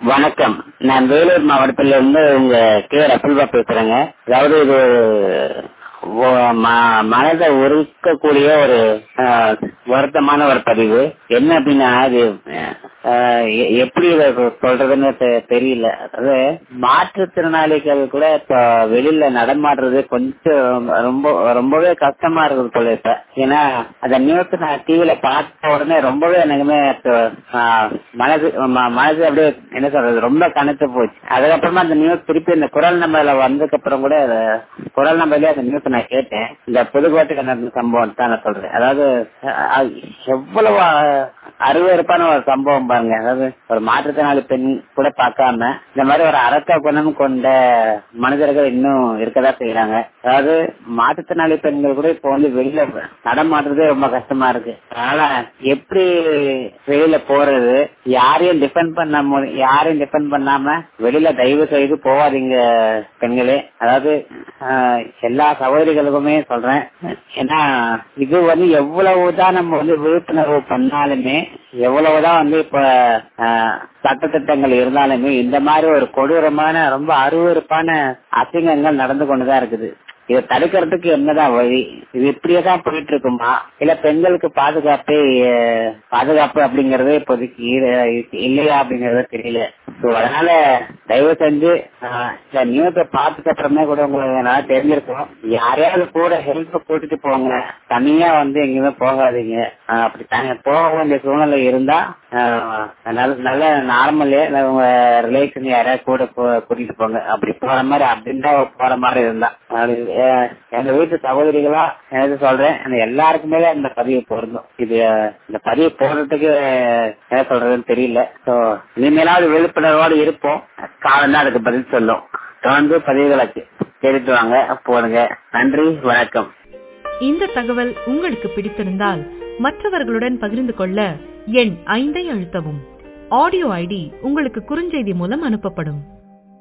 வணக்கம் நான் வேலூர் மாவட்டத்துல இருந்து உங்க கே ரப்புல்பா பேசுறேங்க அதாவது இது ஒ- ம- மனதை உருக்கக்கூடிய ஒரு ஆஹ், வருத்தமான ஒரு பதிவு என்ன அப்படின்னா அது ஆஹ், எ- எப்படி இதை சொல்றதுன்னு தெ- தெரியல அதாவது மாற்றுத்திறனாளிகள் கூட இப்ப வெளியில நடமாடுறது கொஞ்சம் ரொம்ப ரொம்பவே கஷ்டமா இருக்குது போல இப்ப ஏன்னா அந்த நியூஸ் நான் டிவில பார்த்த உடனே ரொம்பவே எனக்குமே இப்ப, ஆஹ், மனது ம- மனது அப்படியே என்ன சொல்றது ரொம்ப கணத்து போச்சு அதுக்கப்புறமா அந்த நியூஸ் திருப்பி இந்த குரல் நம்பர்ல வந்ததுக்கு அப்புறம் கூட அத குரல் நம்பர்லயே அந்த நியூஸ் நான் கேட்டேன் இந்த புதுக்கோட்டைக்கு நடந்த சம்பவம் தான் நான் சொல்றேன் அதாவது அஹ், அது எவ்வளவு அஹ், அருவருப்பான ஒரு சம்பவம் பாருங்க அதாவது ஒரு மாற்றுத்திறனாளி பெண் கூட பார்க்காம இந்த மாதிரி ஒரு அரக்க குணம் கொண்ட மனிதர்கள் இன்னும் இருக்கதா செய்யறாங்க அதாவது மாற்றுத்திறனாளி பெண்கள் கூட இப்போ வந்து வெளியில நடமாடுறதே ரொம்ப கஷ்டமா இருக்கு அதனால எப்படி வெளியில போறது யாரையும் டிபெண்ட் பண்ண மு- யாரையும் டிபெண்ட் பண்ணாம வெளியில தயவு செய்து போவாதீங்க பெண்களே அதாவது ஆஹ், எல்லா சகோதரிகளுக்குமே சொல்றேன் ஏன்னா இது வந்து எவ்வளவுதான் நம்ம வந்து விழிப்புணர்வு பண்ணாலுமே எவ்வளவுதான் வந்து இப்ப ஆஹ், சட்டத்திட்டங்கள் இருந்தாலுமே இந்த மாதிரி ஒரு கொடூரமான ரொம்ப அருவருப்பான அசிங்கங்கள் நடந்து கொண்டுதான் இருக்குது இதை தடுக்கிறதுக்கு என்னதான் வழி இது இப்படியே தான் போயிட்டு இருக்குமா இல்ல பெண்களுக்கு பாதுகாப்பே அஹ், பாதுகாப்பு அப்படிங்கறது இப்போதைக்கு இ- இல்லையா அப்படிங்கறது தெரியல So, அதனால தயவு செஞ்சு ஆஹ், இந்த நியூஸை பார்த்துட்டு அப்புறமே கூட உங்களுக்கு நல்லா தெரிஞ்சிருக்கும் யாரையாவது கூட ஹெல்ப் கூட்டிட்டு போங்க தனியா வந்து எங்கேயுமே போகாதீங்க ஆஹ், அப்படி தனியா போக வேண்டிய சூழ்நிலை இருந்தா ஆஹ், நல்ல நல்ல நார்மலே உங்க ரிலேஷன் யாரையாவது கூட போ- கூட்டிட்டு போங்க அப்படி போற மாதிரி அப்படின்னு தான் போற மாதிரி இருந்தா அது, அஹ், எங்க வீட்டு சகோதரிகளா எனக்கு சொல்றேன் அந்த எல்லாருக்குமே இந்த பதிவு பொருந்தும் இது அஹ், இந்த பதிவு போடுறதுக்கு அஹ், என்ன சொல்றதுன்னு தெரியல சோ இனிமேலாவது விழிப்புணர்வோடு இருப்போம் காலம் தான் அதுக்கு பதில் சொல்லும் தொடர்ந்து பதிவுகளுக்கு கேட்டுட்டு வாங்க போடுங்க நன்றி வணக்கம் இந்த தகவல் உங்களுக்கு பிடித்திருந்தால் மற்றவர்களுடன் பகிர்ந்து கொள்ள எண் ஐந்தை அழுத்தவும் ஆடியோ ஐடி உங்களுக்கு குறுஞ்செய்தி மூலம் அனுப்பப்படும்